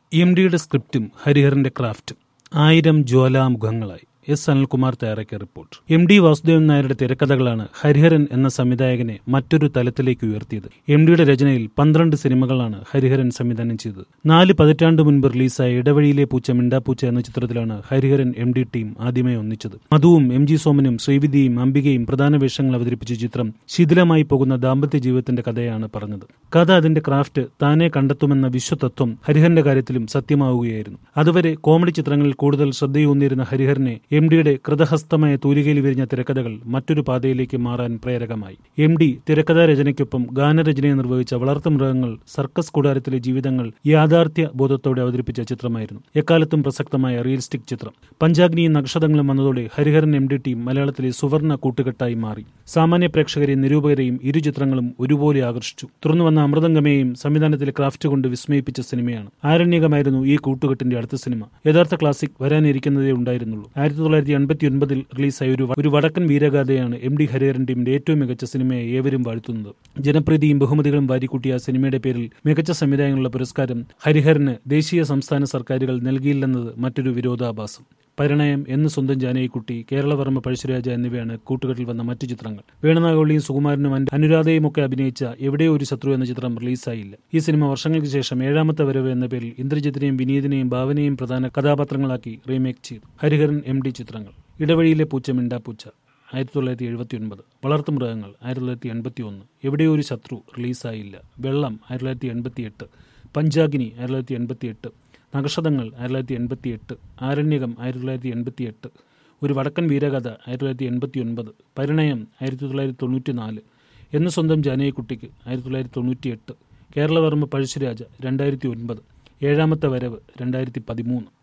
M ഡിയുടെ സ്ക്രിപ്റ്റും ഹരിഹരന്റെ ക്രാഫ്റ്റും ആയിരം ജ്വാലാമുഖങ്ങളായി S Anilkumar തയ്യാറാക്കിയ റിപ്പോർട്ട് എം ഡി വാസുദേവൻ നായരുടെ തിരക്കഥകളാണ് ഹരിഹരൻ എന്ന സംവിധായകനെ മറ്റൊരു തലത്തിലേക്ക് ഉയർത്തിയത് എം ഡിയുടെ രചനയിൽ പന്ത്രണ്ട് സിനിമകളാണ് ഹരിഹരൻ സംവിധാനം ചെയ്തത് നാല് പതിറ്റാണ്ട് മുൻപ് റിലീസായ ഇടവഴിയിലെ പൂച്ച മിണ്ടാപ്പൂച്ച എന്ന ചിത്രത്തിലാണ് ഹരിഹരൻ എം ഡി ടീം ആദ്യമായി ഒന്നിച്ചത് മധുവും എം ജി സോമനും ശ്രീവിധിയും അംബികയും പ്രധാന വേഷങ്ങൾ അവതരിപ്പിച്ച ചിത്രം ശിഥിലമായി പോകുന്ന ദാമ്പത്യ ജീവിതത്തിന്റെ കഥയാണ് പറഞ്ഞത് കഥ അതിന്റെ ക്രാഫ്റ്റ് താനെ കണ്ടെത്തുമെന്ന വിശ്വതത്വം ഹരിഹരന്റെ കാര്യത്തിലും സത്യമാവുകയായിരുന്നു അതുവരെ കോമഡി ചിത്രങ്ങളിൽ കൂടുതൽ ശ്രദ്ധയൂന്നിരുന്ന ഹരിഹരനെ എം ഡിയുടെ കൃതഹസ്തമായ തൂലികയിൽ വിരിഞ്ഞ തിരക്കഥകൾ മറ്റൊരു പാതയിലേക്ക് മാറാൻ പ്രേരകമായി എം ഡി തിരക്കഥാ രചനയ്ക്കൊപ്പം ഗാനരചനയെ നിർവഹിച്ച വളർത്തുമൃഗങ്ങൾ സർക്കസ് കൂടാരത്തിലെ ജീവിതങ്ങൾ യാഥാർത്ഥ്യ ബോധത്തോടെ അവതരിപ്പിച്ച ചിത്രമായിരുന്നു എക്കാലത്തും പ്രസക്തമായ റിയലിസ്റ്റിക് ചിത്രം പഞ്ചാഗ്നിയും നക്ഷതങ്ങളും വന്നതോടെ ഹരിഹരൻ എം ഡി ടീം മലയാളത്തിലെ സുവർണ കൂട്ടുകെട്ടായി മാറി സാമാന്യ പ്രേക്ഷകരെയും നിരൂപകരെയും ഇരു ചിത്രങ്ങളും ഒരുപോലെ ആകർഷിച്ചു തുറന്നു വന്ന അമൃതംഗമയെയും സംവിധാനത്തിലെ ക്രാഫ്റ്റ് കൊണ്ട് വിസ്മയിപ്പിച്ച സിനിമയാണ് ആരണ്യകമായിരുന്നു ഈ കൂട്ടുകെട്ടിന്റെ അടുത്ത സിനിമ യഥാർത്ഥ ക്ലാസിക് വരാനിരിക്കുന്നതേ ഉണ്ടായിരുന്നുള്ളൂ ആയിരത്തി തൊള്ളായിരത്തി എൺപത്തി ഒൻപതിൽ റിലീസായ ഒരു ഒരു വടക്കൻ വീരഗാഥയാണ് എം ഡി ഹരിഹരൻ ടീമിന്റെ ഏറ്റവും മികച്ച സിനിമയെ ഏവരും വാഴ്ത്തുന്നത് ജനപ്രീതിയും ബഹുമതികളും വാരിക്കൂട്ടിയ ആ സിനിമയുടെ പേരിൽ മികച്ച സംവിധായകനുള്ള പുരസ്കാരം ഹരിഹരന് ദേശീയ സംസ്ഥാന സർക്കാരുകൾ നൽകിയില്ലെന്നത് മറ്റൊരു വിരോധാഭാസം പരിണയം എന്ന് സ്വന്തം ജാനകിക്കുട്ടി കേരളവർമ്മ പഴശ്ശിരാജ എന്നിവയാണ് കൂട്ടുകെട്ടിൽ വന്ന മറ്റു ചിത്രങ്ങൾ വേണുനാഗവള്ളിയും സുകുമാരനും അനുരാധയും ഒക്കെ അഭിനയിച്ച എവിടെയോ ഒരു ശത്രു എന്ന ചിത്രം റിലീസായില്ല ഈ സിനിമ വർഷങ്ങൾക്ക് ശേഷം ഏഴാമത്തെ വരവ് എന്ന പേരിൽ ഇന്ദ്രജിത്തിനെയും വിനീതിനെയും ഭാവനയും പ്രധാന കഥാപാത്രങ്ങളാക്കി റീമേക്ക് ചെയ്തു ഹരിഹരൻ എം ഡി ചിത്രങ്ങൾ ഇടവഴിയിലെ പൂച്ച മിണ്ടാപ്പൂച്ച ആയിരത്തി തൊള്ളായിരത്തി എഴുപത്തി ഒൻപത് വളർത്തുമൃഗങ്ങൾ ആയിരത്തി തൊള്ളായിരത്തി എൺപത്തി ഒന്ന് എവിടെയോ ഒരു ശത്രു റിലീസായില്ല വെള്ളം ആയിരത്തി തൊള്ളായിരത്തി എൺപത്തി എട്ട് പഞ്ചാഗ്നി ആയിരത്തി തൊള്ളായിരത്തി എൺപത്തി എട്ട് നക്ഷതങ്ങൾ ആയിരത്തി തൊള്ളായിരത്തി എൺപത്തി എട്ട് ആരണ്യകം ആയിരത്തി തൊള്ളായിരത്തി എൺപത്തി എട്ട് ഒരു വടക്കൻ വീരകഥ ആയിരത്തി തൊള്ളായിരത്തി എൺപത്തി ഒൻപത് പരിണയം ആയിരത്തി തൊള്ളായിരത്തി തൊണ്ണൂറ്റി നാല് എന്ന് സ്വന്തം ജാനകിക്കുട്ടിക്ക് ആയിരത്തി തൊള്ളായിരത്തി തൊണ്ണൂറ്റി എട്ട് കേരളവർമ്മ പഴശ്ശിരാജ രണ്ടായിരത്തി ഒൻപത് ഏഴാമത്തെ വരവ് രണ്ടായിരത്തി പതിമൂന്ന്